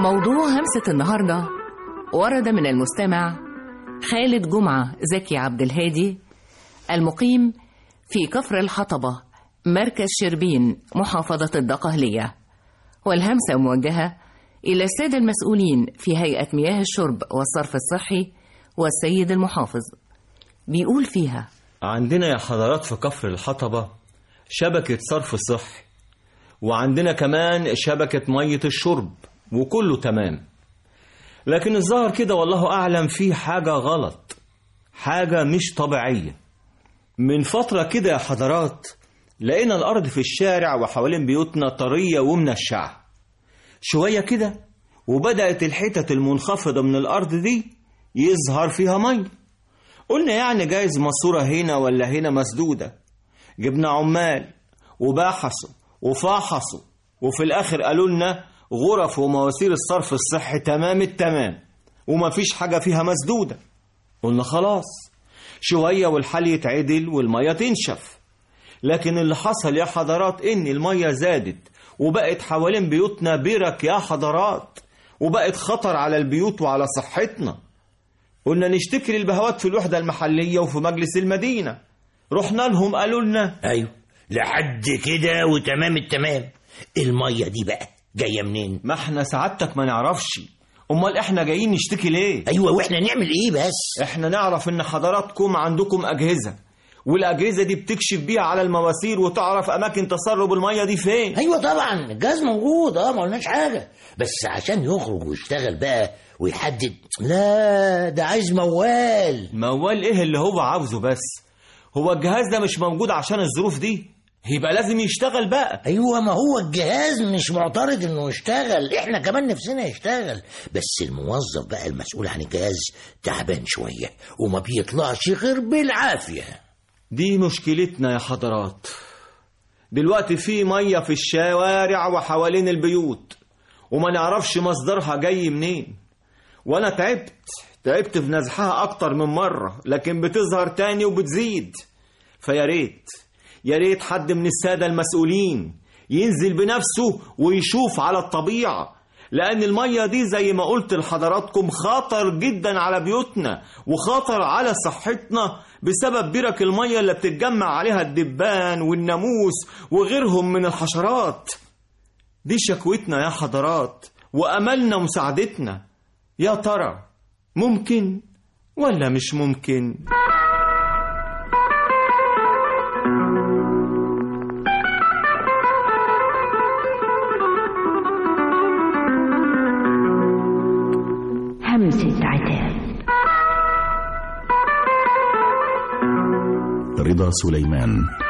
موضوع همسة النهاردة ورد من المستمع خالد جمعة زكي عبد الهادي المقيم في كفر الحطبة مركز شربين محافظة الدقهلية والهمسة موجهة إلى السادة المسؤولين في هيئة مياه الشرب والصرف الصحي والسيد المحافظ بيقول فيها عندنا يا حضرات في كفر الحطبة شبكة صرف صحي وعندنا كمان شبكة مية الشرب وكله تمام لكن الظاهر كده والله أعلم في حاجة غلط حاجة مش طبيعية من فترة كده يا حضرات لقينا الأرض في الشارع وحوالين بيوتنا طرية ومنشعة شوية كده وبدأت الحتت المنخفضة من الأرض دي يظهر فيها مية قلنا يعني جايز ماسورة هنا ولا هنا مسدودة جبنا عمال وبحثوا وفحصوا وفي الآخر قالوا لنا غرف ومواسير الصرف الصحي تمام التمام ومفيش حاجة فيها مسدودة قلنا خلاص شوية والحال يتعدل والمية تنشف لكن اللي حصل يا حضرات إن المية زادت وبقت حوالين بيوتنا برك يا حضرات وبقت خطر على البيوت وعلى صحتنا قلنا نشتكي للبهوات في الوحدة المحلية وفي مجلس المدينة رحنا لهم قالوا لنا ايوه لحد كده وتمام التمام الميه دي بقى جايه منين ما احنا سعادتك ما نعرفش امال احنا جايين نشتكي ليه ايوه واحنا نعمل ايه بس احنا نعرف ان حضراتكم عندكم اجهزة والاجهزة دي بتكشف بيها على المواسير وتعرف اماكن تسرب المية دي فين ايوه طبعا الجهاز موجود اه ما قلناش حاجه بس عشان يخرج ويشتغل بقى ويحدد لا ده عايز موال موال ايه اللي هو عاوزه بس هو الجهاز ده مش موجود عشان الظروف دي يبقى لازم يشتغل بقى ايوه ما هو الجهاز مش معترض انه يشتغل احنا كمان نفسنا يشتغل بس الموظف بقى المسؤول عن الجهاز تعبان شويه وما بيطلعش غير بالعافيه دي مشكلتنا يا حضرات دلوقتي في مية في الشوارع وحوالين البيوت وما نعرفش مصدرها جاي منين وانا تعبت تعبت في نزحها اكتر من مرة لكن بتظهر تاني وبتزيد فيا ريت يا ريت حد من السادة المسؤولين ينزل بنفسه ويشوف على الطبيعة لأن المية دي زي ما قلت لحضراتكم خطر جدا على بيوتنا وخطر على صحتنا بسبب برك المية اللي بتتجمع عليها الدبان والناموس وغيرهم من الحشرات دي شكوتنا يا حضرات وأملنا مساعدتنا يا ترى ممكن ولا مش ممكن؟ همسة عتاب رضا سليمان